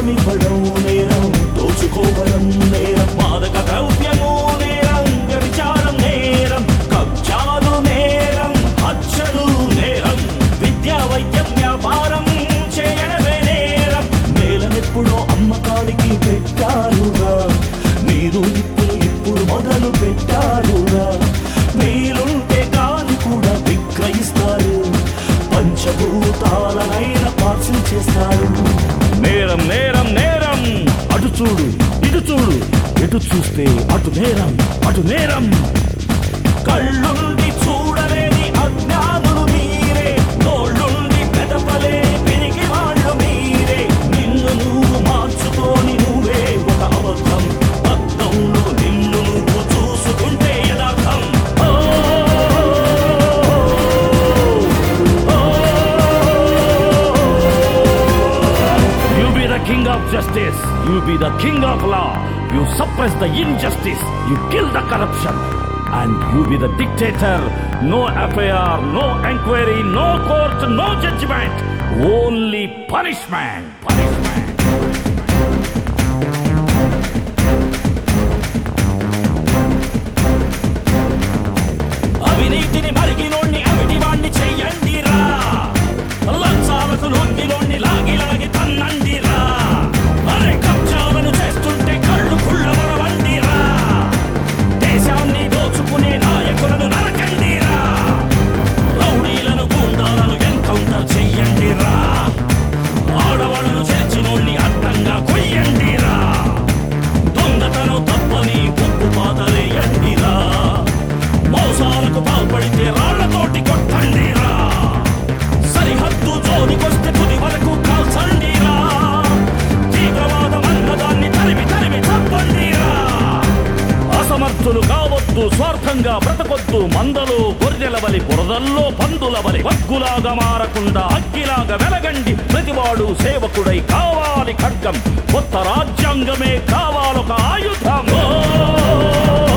లంచమివ్వడం నేరం దోచుకోవడం నేరం మాదక ద్రవ్యము నేరం వ్యభిచారం నేరం కబ్జాలు నేరం హత్యలు నేరం విద్యా వైద్యం వ్యాపారం చేయడమే నేరం నేలనెప్పుడో అమ్మకానికి పెట్టారుగా మీరు ఇప్పుడు ఇప్పుడు మొదలు పెట్టారుగా మీరుంటే కాని కూడా విక్రయిస్తారు పంచభూతాలనైన పార్సల్ చేస్తారు నేరం నేరం నేరం అటు చూడు ఇటు చూడు ఎటు చూస్తే అటు నేరం అటు నేరం కళ్ళుండి చూడలేని అజ్ఞానులు మీరే నోళ్ళుండి పెదపలేని పిరికి వాళ్ళు మీరే నిన్ను నువ్వు మార్చుకొని నువ్వే ఒక అబద్ధం అద్దంలో నిన్ను నువ్వు చూసుకుంటే యథార్థం ఓ, You be the king of justice. You be the king of law. You suppress the injustice. You kill the corruption. And you be the dictator. No affair, no inquiry, no court, no judgment. Only punishment. Punishment. అవినీతిని మరిగినోణ్ణి అవిటి వాణ్ణి చెయ్యండిరా లంచాలకు నొంగిలోణ్ణి లాగి లాగి తన్నండిరా అరే కబ్జాలను చేస్తుంటే కళ్ళు కుళ్ళమరవండిరా దేశాన్ని దోచుకునే నాయకులను నరకండిరా రౌడీలను గుండాలను ఎన్కౌంటర్ చెయ్యండిరా ఆడవాళ్ళను చేర్చినోణ్ణి అడ్డంగా కొయ్యండిరా దొంగతనం తప్పని ఉప్పు పాతలేయండిరా మోసాలకు పాల్పడితే రాళ్లతోటి కొట్టండిరా సరిహద్దు జోలికొస్తే తుది వరకు కాల్చండిరా తీవ్రవాదం అన్నదాన్ని తరిమి తరిమి చంపండిరా అసమర్థులు కావద్దు స్వార్థంగా బ్రతకొద్దు మందలో గొర్రెల బలి బురదల్లో పందుల బలి వగ్గులాగా మారకుండా అగ్గిలాగా వెలగండి ప్రతివాడు సేవకుడై కావాలి ఖడ్గం కొత్త రాజ్యాంగమే కావాలొక ఆయుధం ఓ